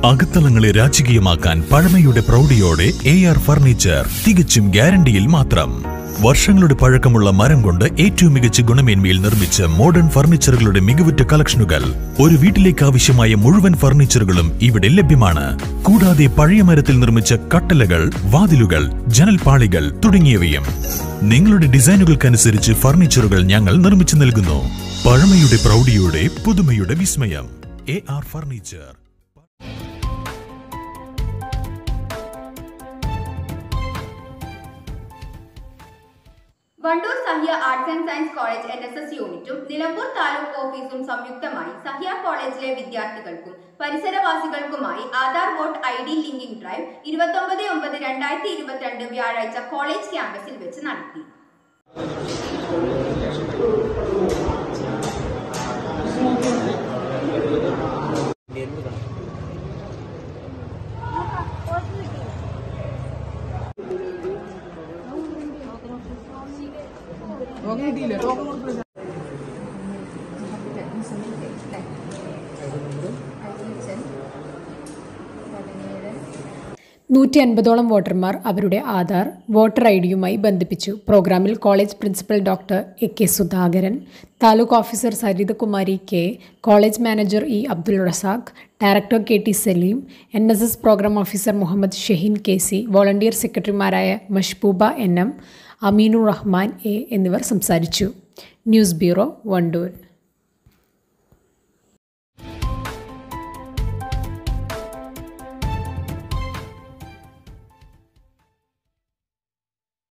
അകത്തളങ്ങളെ രാജകീയമാക്കാൻ പഴമയുടെ പ്രൗഢിയോടെ A R furniture തികച്ചും ഗ്യാരണ്ടിയിൽ മാത്രം വർഷങ്ങളുടെ പഴക്കമുള്ള മരം കൊണ്ട് ഏറ്റവും മികച്ച ഗുണമേന്മയിൽ നിർമ്മിച്ച മോഡേൺ ഫർണിച്ചറുകളുടെ മികവുറ്റ കളക്ഷനുകൾ ഒരു വീട്ടിലേക്ക് ആവശ്യമായ മുഴുവൻ ഫർണിച്ചറുകളും ഇവിടെ ലഭ്യമാണ് കൂടാതെ പഴയ മരത്തിൽ നിർമ്മിച്ച കട്ടലകൾ വാതിലുകൾ ജനൽപാളികൾ തുടങ്ങിയവയും നിങ്ങളുടെ ഡിസൈനുകൾക്കനുസരിച്ച് ഫർണിച്ചറുകൾ ഞങ്ങൾ നിർമ്മിച്ചു നൽകുന്നു പഴമയുടെ പ്രൗഢിയോടെ പുതുമയുടെ വിസ്മയം A R furniture Wandoor Sahya arts and science college N S S യൂണിറ്റും നിലമ്പൂർ താലൂക്ക് ഓഫീസും സംയുക്തമായി സഹ്യ കോളേജിലെ വിദ്യാർത്ഥികൾക്കും പരിസരവാസികൾക്കുമായി Aadhaar vote I D linking drive ഇരുപത്തൊമ്പത് ഒമ്പത് രണ്ടായിരത്തി ഇരുപത്തിരണ്ട് വ്യാഴാഴ്ച കോളേജ് ക്യാമ്പസിൽ വെച്ച് നടത്തി നൂറ്റി അൻപതോളം വോട്ടർമാർ അവരുടെ ആധാർ വോട്ടർ ഐ ഡിയുമായി ബന്ധിപ്പിച്ചു പ്രോഗ്രാമിൽ college principal doctor A K Sudhakaran taluk officer Sarithakumari K college manager E Abdul Razak director K T Saleem N S S programme officer Muhammad Shaheen K C volunteer സെക്രട്ടറിമാരായ Mashbooba N M Aminur Rahman A എന്നിവർ സംസാരിച്ചു ന്യൂസ് ബ്യൂറോ വണ്ടൂർ